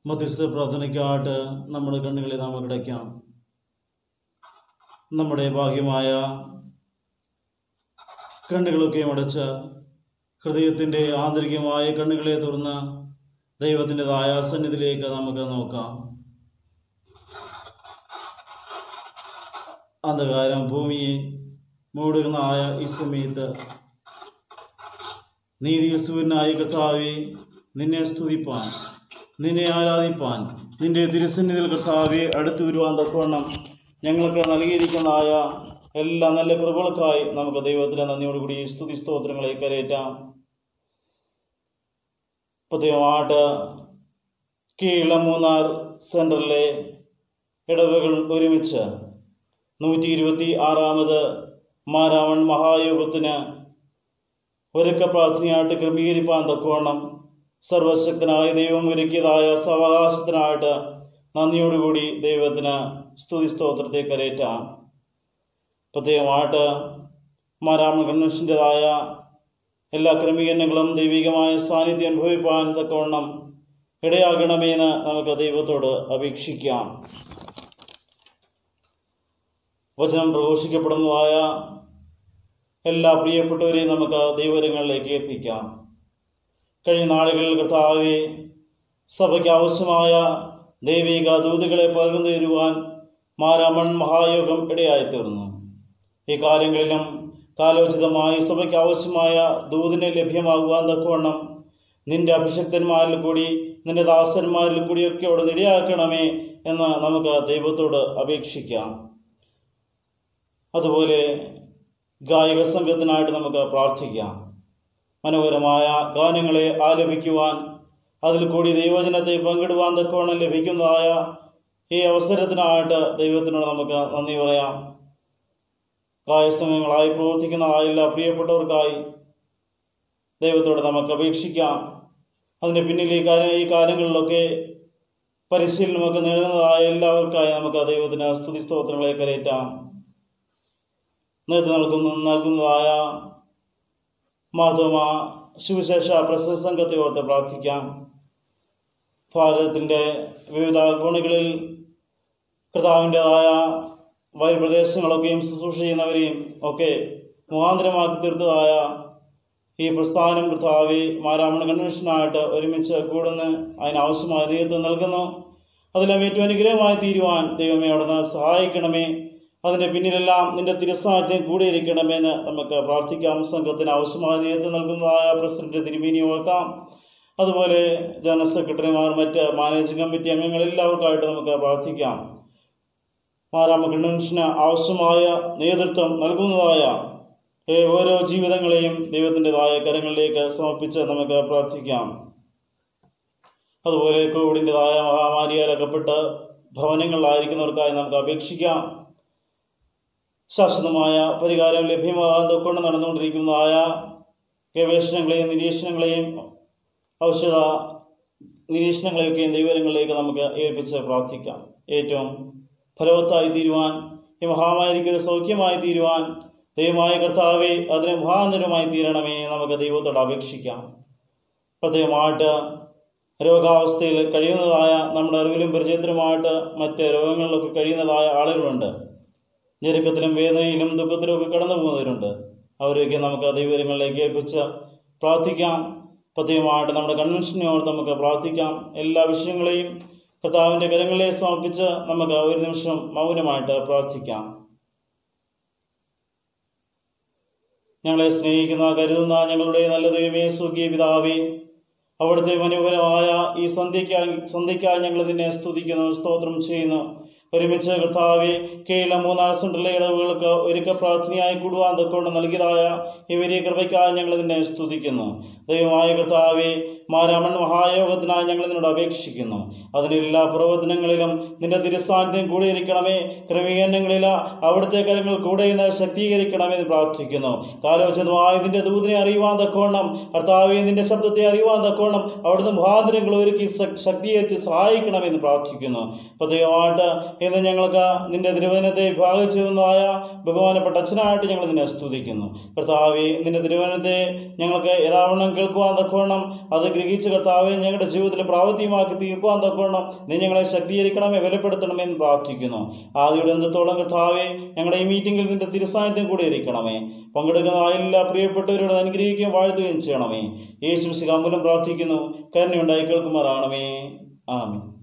മധ്യസ്ഥ പ്രാർത്ഥനയ്ക്കായിട്ട് നമ്മുടെ കണ്ണുകളെ നാം അടയ്ക്കാം നമ്മുടെ ഭാഗ്യമായ കണ്ണുകളൊക്കെ അടച്ച് ഹൃദയത്തിൻ്റെ ആന്തരികമായ കണ്ണുകളെ തുറന്ന് ദൈവത്തിൻ്റെതായ സന്നിധിയിലേക്ക് നമുക്ക് നോക്കാം അന്ധകാരം ഭൂമിയെ മൂടുന്നതായ ഈ സമയത്ത് നീതിയസുവിനായ കർത്താവെ നിന്നെ സ്തുതിപ്പാൻ നിന്നെ ആരാധിപ്പാൻ നിന്റെ തിരുസന്നിധിയിൽ കർത്താവെ അടുത്തു വരുവാൻ തക്കവണ്ണം ഞങ്ങൾക്ക് നൽകിയിരിക്കുന്നതായ എല്ലാ നല്ല കൃപകൾക്കായി നമുക്ക് ദൈവത്തിൻ്റെ നന്ദിയോടുകൂടി സ്തുതി സ്തോത്രങ്ങളെ കരയേറ്റാം പ്രത്യേകമായിട്ട് കീഴ മൂന്നാർ സെൻറ്ററിലെ ഇടവകൾ ഒരുമിച്ച് നൂറ്റി ഇരുപത്തി ആറാമത് മാരാമൺ മഹായോഗത്തിന് ഒരുക്ക പ്രാർത്ഥനയായിട്ട് ക്രമീകരിപ്പാൻ തക്കവണ്ണം സർവശക്തനായ ദൈവം ഒരുക്കിയതായ സവകാശത്തിനായിട്ട് നന്ദിയോടുകൂടി ദൈവത്തിന് സ്തുതി സ്തോത്രത്തെ കരയേറ്റാം പ്രത്യേകമായിട്ട് മാരാമൺ കൺവെൻഷൻ്റെതായ എല്ലാ ക്രമീകരണങ്ങളും ദൈവികമായ സാന്നിധ്യം അനുഭവിപ്പാൻ തക്കവണ്ണം ഇടയാകണമെന്ന് നമുക്ക് ദൈവത്തോട് അപേക്ഷിക്കാം വചനം പ്രഘോഷിക്കപ്പെടുന്നതായ എല്ലാ പ്രിയപ്പെട്ടവരെയും നമുക്ക് ദൈവരങ്ങളിലേക്ക് ഏൽപ്പിക്കാം കഴിഞ്ഞ നാളുകളിൽ കർത്താവെ സഭയ്ക്ക് ആവശ്യമായ ദൈവിക ദൂതുകളെ പകർന്നു തരുവാൻ മാരാമൺ മഹായോഗം ഇടയായി തീർന്നു ഈ കാര്യങ്ങളിലും കാലോചിതമായി സഭയ്ക്ക് ആവശ്യമായ ദൂതിനെ ലഭ്യമാകുവാൻ തക്കവണ്ണം നിന്റെ അഭിഷക്തന്മാരിൽ കൂടി നിന്റെ ദാസന്മാരിൽ കൂടിയൊക്കെ അവിടെ ഇടയാക്കണമേ എന്ന് നമുക്ക് ദൈവത്തോട് അപേക്ഷിക്കാം അതുപോലെ ഗായക സംഘത്തിനായിട്ട് നമുക്ക് പ്രാർത്ഥിക്കാം മനോഹരമായ ഗാനങ്ങളെ ആലപിക്കുവാൻ അതിൽ കൂടി ദൈവജനത്തെ പങ്കിടുവാൻ തക്കവണ്ണം ലഭിക്കുന്നതായ ഈ അവസരത്തിനായിട്ട് ദൈവത്തിനോട് നമുക്ക് നന്ദി പറയാം ഗായസംഘങ്ങളായി പ്രവർത്തിക്കുന്നതായ എല്ലാ പ്രിയപ്പെട്ടവർക്കായി ദൈവത്തോട് നമുക്ക് അപേക്ഷിക്കാം അതിൻ്റെ പിന്നിൽ ഈ കാര്യം ഈ കാര്യങ്ങളിലൊക്കെ പരിശീലനമൊക്കെ നേടുന്നതായ എല്ലാവർക്കായി നമുക്ക് ദൈവത്തിന് സ്തുതി സ്തോത്രങ്ങളെ കരയറ്റാം നേതൃത്വം നൽകുന്ന നൽകുന്നതായ മാധവ സുവിശേഷ പ്രസംഗ സംഘത്തെ ഓർത്ത് പ്രാർത്ഥിക്കാം ഭാരതത്തിൻ്റെ വിവിധ കോണുകളിൽ കർത്താവിൻ്റെതായ വയൽപ്രദേശങ്ങളൊക്കെയും ശുശ്രൂഷ ചെയ്യുന്നവരെയും ഒക്കെ മുഖാന്തരമാക്കി തീർത്തതായ ഈ പ്രസ്ഥാനം കർത്താവെ മാരാമണ കൺവെൻഷനായിട്ട് ഒരുമിച്ച് കൂടുന്ന അതിനാവശ്യമായ നേതൃത്വം നൽകുന്നു അതിലെല്ലാം ഏറ്റവും അനുഗ്രഹമായി തീരുവാൻ ദൈവമേ അവിടുന്ന് സഹായിക്കണമേ അതിൻ്റെ പിന്നിലെല്ലാം നിന്റെ തിരുസാന്നിധ്യം കൂടിയിരിക്കണമെന്ന് നമുക്ക് പ്രാർത്ഥിക്കാം സംഘത്തിന് ആവശ്യമായ നേതൃത്വം നൽകുന്നതായ പ്രസിഡന്റ് തിരുമേനി ഓർക്കാം അതുപോലെ ജനറൽ സെക്രട്ടറിമാർ മറ്റ് മാനേജിംഗ് കമ്മിറ്റി അംഗങ്ങൾ എല്ലാവർക്കായിട്ട് നമുക്ക് പ്രാർത്ഥിക്കാം മാരാമ കൺവെൻഷന് ആവശ്യമായ നേതൃത്വം നൽകുന്നതായ ഓരോ ജീവിതങ്ങളെയും ദൈവത്തിൻ്റെതായ കരങ്ങളിലേക്ക് സമർപ്പിച്ച് നമുക്ക് പ്രാർത്ഥിക്കാം അതുപോലെ കോവിഡിൻ്റെതായ മഹാമാരിയാൽ അകപ്പെട്ട് ഭവനങ്ങളിലായിരിക്കുന്നവർക്കായി നമുക്ക് അപേക്ഷിക്കാം ശാശ്വതമായ പരിഹാരം ലഭ്യമാകാൻ തൊക്കൊണ്ട് നടന്നുകൊണ്ടിരിക്കുന്നതായ ഗവേഷണങ്ങളെയും നിരീക്ഷണങ്ങളെയും ഔഷധ നിരീക്ഷണങ്ങളെയൊക്കെയും ദൈവങ്ങളിലേക്ക് നമുക്ക് ഏൽപ്പിച്ച് പ്രാർത്ഥിക്കാം ഏറ്റവും ഫലവത്തായി തീരുവാൻ ഈ മഹാമാരിക്ക് ഒരു സൗഖ്യമായി തീരുവാൻ ദൈവമായ കർത്താവെ അതിന് മുഖാന്തരമായി തീരണമേ നമുക്ക് ദൈവത്തോട് അപേക്ഷിക്കാം പ്രത്യേകമായിട്ട് രോഗാവസ്ഥയിൽ കഴിയുന്നതായ നമ്മുടെ അറിവിലും പരിചയത്തിലുമായിട്ട് മറ്റ് രോഗങ്ങളിലൊക്കെ കഴിയുന്നതായ ആളുകളുണ്ട് ഞെരുക്കത്തിലും വേദനയിലും ദുഃഖത്തിലും ഒക്കെ കടന്നു പോകുന്നവരുണ്ട് അവരെയൊക്കെ നമുക്ക് ദൈവങ്ങളിലേക്ക് ഏൽപ്പിച്ച് പ്രാർത്ഥിക്കാം പ്രത്യേകമായിട്ട് നമ്മുടെ കൺവെൻഷനോട് നമുക്ക് പ്രാർത്ഥിക്കാം എല്ലാ വിഷയങ്ങളെയും കർത്താവിൻ്റെ കരങ്ങളെ സമർപ്പിച്ച് നമുക്ക് ഒരു നിമിഷം മൗനമായിട്ട് പ്രാർത്ഥിക്കാം ഞങ്ങളെ സ്നേഹിക്കുന്ന കരുതുന്ന ഞങ്ങളുടെ നല്ല ദൈവമേ സ്വർഗീയ പിതാവേ അവിടുത്തെ മനോഹരമായ ഈ സന്ധ്യയ്ക്കായി സന്ധ്യയ്ക്കായി ഞങ്ങൾ ഇതിനെ സ്തുതിക്കുന്നു സ്തോത്രം ചെയ്യുന്നു ഒരുമിച്ച് കർത്താവെ കീഴിലെ മൂന്നാം സെൻട്രലിലെ ഇടവുകൾക്ക് ഒരുക്ക പ്രാർത്ഥനയായി കൂടുവാൻ തൊക്കൊണ്ട് നൽകിയതായ ഈ വലിയ കൃപയ്ക്കായി ഞങ്ങൾ ഇതിനെ സ്തുതിക്കുന്നു ദൈവമായ കർത്താവെ മാരാമൺ മഹായോഗത്തിനായി ഞങ്ങൾ നിന്നോട് അപേക്ഷിക്കുന്നു അതിൻ്റെ എല്ലാ പ്രവർത്തനങ്ങളിലും നിന്റെ തിരുസാന്നിധ്യം കൂടിയിരിക്കണമേ ക്രമീകരണങ്ങളിൽ അവിടുത്തെ കരങ്ങൾ കൂടെ ഇന്ന് ശക്തീകരിക്കണമെന്ന് പ്രാർത്ഥിക്കുന്നു കാലോചിതമായ നിന്റെ ദൂതിനെ അറിയുവാൻ തക്കോണം കർത്താവെ നിന്റെ ശബ്ദത്തെ അറിയുവാൻ തക്കോണം അവിടുന്ന് മുഖാന്തരങ്ങൾ ഒരുക്കി ശക്തീകരിച്ച് സഹായിക്കണമെന്ന് പ്രാർത്ഥിക്കുന്നു പ്രത്യേകമായിട്ട് ഇന്ന് ഞങ്ങൾക്ക് നിന്റെ തിരുവചനത്തെ വിഭാഗിച്ചിരുന്നതായ ബഹുമാനപ്പെട്ട അച്ഛനായിട്ട് ഞങ്ങൾ നിന്നെ സ്തുതിക്കുന്നു കർത്താവെ നിന്റെ തിരുവചനത്തെ ഞങ്ങൾക്ക് യഥാവണ്ണം കേൾക്കുവാൻ തക്കവണ്ണം അത് അനുഗ്രഹിച്ച കർത്താവെ ഞങ്ങളുടെ ജീവിതത്തിൽ പ്രാവർത്തികമാക്കി തീർക്കുവാൻ തക്കവണ്ണം നീ ഞങ്ങളെ ശക്തീകരിക്കണമേ ബലപ്പെടുത്തണമേ എന്ന് പ്രാർത്ഥിക്കുന്നു ആദ്യയുടെ എന്തത്തോളം കർത്താവെ ഞങ്ങളുടെ ഈ മീറ്റിംഗിൽ നിന്റെ തിരുസാന്നിധ്യം കൂടെ ഇരിക്കണമേ പങ്കെടുക്കുന്ന എല്ലാ പ്രിയപ്പെട്ടവരോട് അനുഗ്രഹിക്കുകയും വാഴ്ത്തുകയും ചെയ്യണമേ യേശു സികാമൂലം പ്രാർത്ഥിക്കുന്നു കരുണയുണ്ടായി കേൾക്കുമാറാണമേ ആമേ